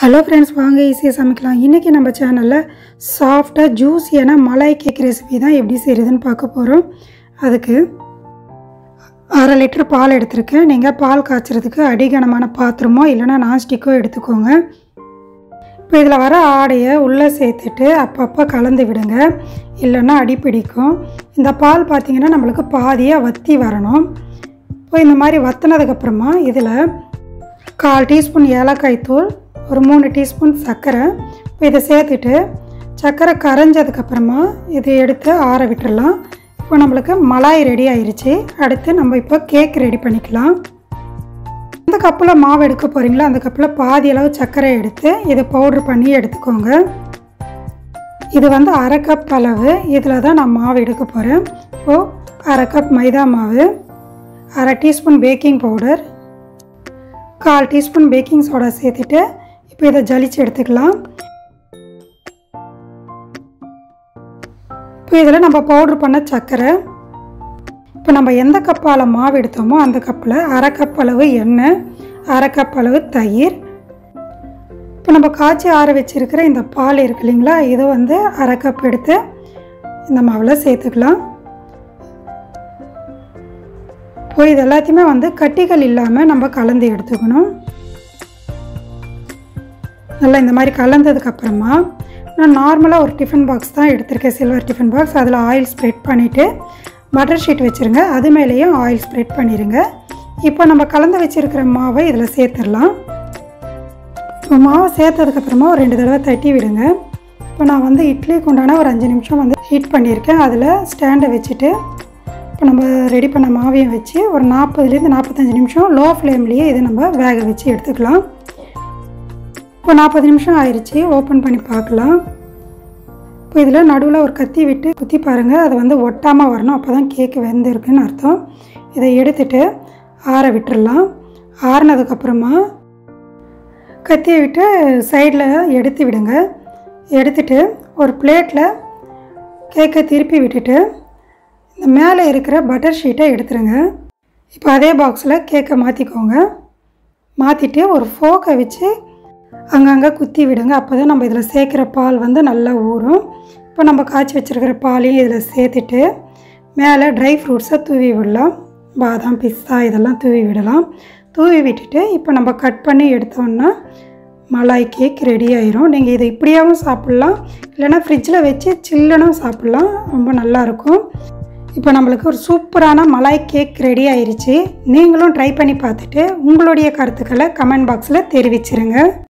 hello friends வாங்க ஈஸியாக சமைக்கலாம் இன்றைக்கி நம்ம சேனலில் சாஃப்டாக ஜூஸியான மலாய் கேக் ரெசிபி தான் எப்படி செய்கிறதுன்னு பார்க்க போகிறோம் அதுக்கு அரை லிட்டர் பால் எடுத்திருக்கேன் நீங்கள் பால் காய்ச்சறதுக்கு அடிகனமான பாத்திரமோ இல்லைன்னா நான்ஸ்டிக்கோ எடுத்துக்கோங்க இப்போ இதில் வர ஆடையை உள்ளே சேர்த்துட்டு அப்பப்போ கலந்து விடுங்க இல்லைன்னா அடிப்பிடிக்கும் இந்த பால் பார்த்திங்கன்னா நம்மளுக்கு பாதியாக வற்றி வரணும் இப்போ இந்த மாதிரி வற்றினதுக்கப்புறமா இதில் கால் டீஸ்பூன் ஏலக்காய் தூள் ஒரு மூணு டீஸ்பூன் சர்க்கரை இப்போ இதை சேர்த்துட்டு சர்க்கரை கரைஞ்சதுக்கப்புறமா இதை எடுத்து ஆற விட்டுறலாம் இப்போ நம்மளுக்கு மலாய் ரெடி ஆயிருச்சு அடுத்து நம்ம இப்போ கேக் ரெடி பண்ணிக்கலாம் எந்த கப்பில் மாவு எடுக்க போகிறீங்களோ அந்த கப்பில் பாதி அளவு சர்க்கரை எடுத்து இதை பவுட்ரு பண்ணி எடுத்துக்கோங்க இது வந்து அரை கப் அளவு இதில் தான் நான் மாவு எடுக்க போகிறேன் இப்போது அரை கப் மைதா மாவு அரை டீஸ்பூன் பேக்கிங் பவுடர் கால் டீஸ்பூன் பேக்கிங் சோடா சேர்த்துட்டு இப்போ இதை ஜலிச்சு எடுத்துக்கலாம் இப்போ இதில் நம்ம பவுட்ரு பண்ண சர்க்கரை இப்போ நம்ம எந்த கப்பால் மாவு எடுத்தோமோ அந்த கப்பில் அரை கப் அளவு எண்ணெய் அரை கப் அளவு தயிர் இப்போ நம்ம காய்ச்சி ஆற வச்சுருக்கிற இந்த பால் இருக்கு இல்லைங்களா இதை வந்து அரை கப் எடுத்து இந்த மாவில் சேர்த்துக்கலாம் இப்போ இது எல்லாத்தையுமே வந்து கட்டிகள் இல்லாமல் நம்ம கலந்து எடுத்துக்கணும் நல்லா இந்த மாதிரி கலந்ததுக்கப்புறமா நான் நார்மலாக ஒரு டிஃபன் பாக்ஸ் தான் எடுத்திருக்கேன் சில்வர் டிஃபன் பாக்ஸ் அதில் ஆயில் ஸ்ப்ரெட் பண்ணிவிட்டு பட்டர் ஷீட் வச்சுருங்க அது மேலேயும் ஆயில் ஸ்ப்ரெட் பண்ணிடுங்க இப்போ நம்ம கலந்து வச்சுருக்கிற மாவை இதில் சேர்த்துடலாம் இப்போ மாவை சேர்த்ததுக்கப்புறமா ஒரு ரெண்டு தடவை தட்டி விடுங்க இப்போ நான் வந்து இட்லிக்கு உண்டான ஒரு அஞ்சு நிமிஷம் வந்து ஹீட் பண்ணியிருக்கேன் அதில் ஸ்டாண்டை வச்சுட்டு இப்போ நம்ம ரெடி பண்ண மாவையும் வச்சு ஒரு நாற்பதுலேருந்து நாற்பத்தஞ்சு நிமிஷம் லோ ஃப்ளேம்லேயே இதை நம்ம வேக வச்சு எடுத்துக்கலாம் இப்போ நாற்பது நிமிஷம் ஆயிடுச்சு ஓப்பன் பண்ணி பார்க்கலாம் இப்போ இதில் நடுவில் ஒரு கத்தி விட்டு குத்தி பாருங்கள் அது வந்து ஒட்டாமல் வரணும் அப்போ தான் கேக்கு வெந்திருக்குன்னு அர்த்தம் இதை எடுத்துட்டு ஆற விட்டுடலாம் ஆறினதுக்கப்புறமா கத்தியை விட்டு சைடில் எடுத்து விடுங்க எடுத்துட்டு ஒரு பிளேட்டில் கேக்கை திருப்பி விட்டுட்டு இந்த மேலே இருக்கிற பட்டர் ஷீட்டை எடுத்துருங்க இப்போ அதே பாக்ஸில் கேக்கை மாற்றிக்கோங்க மாற்றிட்டு ஒரு ஃபோக்கை வச்சு அங்கங்கே குத்தி விடுங்க அப்போ தான் நம்ம இதில் சேர்க்குற பால் வந்து நல்லா ஊறும் இப்போ நம்ம காய்ச்சி வச்சுருக்கிற பாலையும் இதில் சேர்த்துட்டு மேலே ட்ரை ஃப்ரூட்ஸை தூவி விடலாம் பாதாம் பிஸ்தா இதெல்லாம் தூவி விடலாம் தூவி விட்டுட்டு இப்போ நம்ம கட் பண்ணி எடுத்தோன்னா மலாய் கேக் ரெடி ஆயிரும் நீங்கள் இதை இப்படியாகவும் சாப்பிட்லாம் இல்லைனா ஃப்ரிட்ஜில் வச்சு சில்லுனும் சாப்பிட்லாம் ரொம்ப நல்லாயிருக்கும் இப்போ நம்மளுக்கு ஒரு சூப்பரான மலாய் கேக் ரெடி ஆயிருச்சு நீங்களும் ட்ரை பண்ணி பார்த்துட்டு உங்களுடைய கருத்துக்களை கமெண்ட் பாக்ஸில் தெரிவிச்சிருங்க